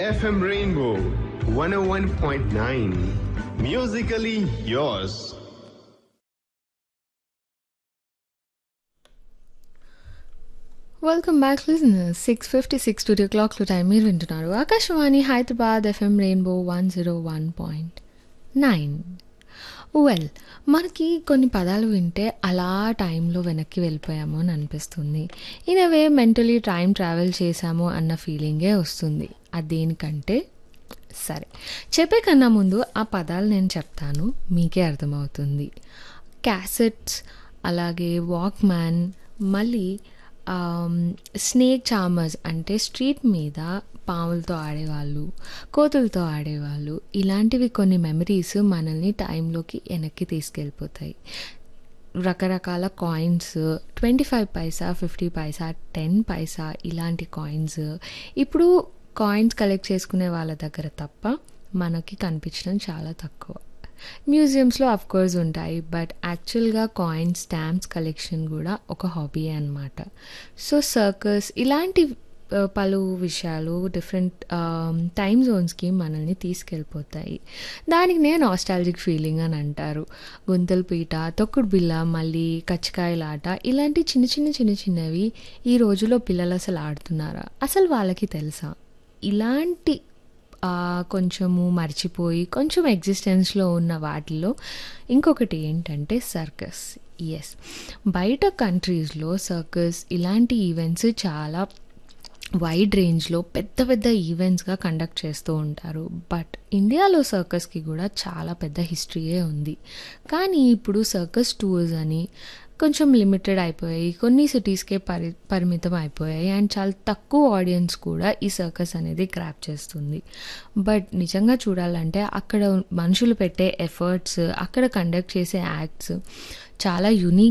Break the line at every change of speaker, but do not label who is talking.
FM Rainbow 101.9. Musically yours.
Welcome back listeners six fifty six studio క్లాక్లో time మీరు వింటున్నారు Akashvani Hyderabad FM rainbow one zero one point nine well మనకి కొన్ని పదాలు వింటే అలా టైంలో వెనక్కి వెళ్ళిపోయాము అని అనిపిస్తుంది in way mentally time travel చేశాము అన్న ఫీలింగే వస్తుంది అది దేనికంటే సరే చెప్పే కన్నా ముందు ఆ పదాలు నేను చెప్తాను మీకే అర్థమవుతుంది క్యాసెట్స్ అలాగే వాక్మ్యాన్ మళ్ళీ స్నేక్ చామర్స్ అంటే స్ట్రీట్ మీద పాములతో ఆడేవాళ్ళు కోతులతో ఆడేవాళ్ళు ఇలాంటివి కొన్ని మెమరీస్ మనల్ని టైంలోకి వెనక్కి తీసుకెళ్ళిపోతాయి రకరకాల coins twenty five paisa fifty paisa ten paisa ఇలాంటి కాయిన్స్ ఇప్పుడు కాయిన్స్ కలెక్ట్ చేసుకునే వాళ్ళ దగ్గర తప్ప మనకి కనిపించడం చాలా తక్కువ మ్యూజియంస్లో అఫ్ కోర్స్ ఉంటాయి బట్ యాక్చువల్గా కాయిన్స్ స్టాంప్స్ కలెక్షన్ కూడా ఒక హాబీ అనమాట సో సర్కస్ ఇలాంటి ఆ, పలు విషయాలు డిఫరెంట్ టైమ్ జోన్స్కి మనల్ని తీసుకెళ్ళిపోతాయి దానికి నేను నాస్టాలజిక్ ఫీలింగ్ అని అంటారు గుంతల పీట తొక్కుడు బిల్ల మళ్ళీ కచ్చకాయలాట ఇలాంటి చిన్న చిన్న చిన్న చిన్నవి ఈ రోజులో పిల్లలు అసలు ఆడుతున్నారా అసలు వాళ్ళకి తెలుసా ఇలాంటి ఆ, కొంచెము మర్చిపోయి కొంచెం ఎగ్జిస్టెన్స్లో ఉన్న వాటిలో ఇంకొకటి ఏంటంటే సర్కస్ ఎస్ బయట కంట్రీస్లో సర్కస్ ఇలాంటి ఈవెంట్స్ చాలా వైడ్ రేంజ్లో పెద్ద పెద్ద ఈవెంట్స్గా కండక్ట్ చేస్తూ ఉంటారు బట్ ఇండియాలో సర్కస్కి కూడా చాలా పెద్ద హిస్టరీయే ఉంది కానీ ఇప్పుడు సర్కస్ టూర్స్ అని కొంచెం లిమిటెడ్ అయిపోయాయి కొన్ని సిటీస్కే పరి పరిమితం అయిపోయాయి అండ్ చాలా తక్కువ ఆడియన్స్ కూడా ఈ సర్కస్ అనేది గ్రాప్ చేస్తుంది బట్ నిజంగా చూడాలంటే అక్కడ మనుషులు పెట్టే ఎఫర్ట్స్ అక్కడ కండక్ట్ చేసే యాక్ట్స్ చాలా యునీక్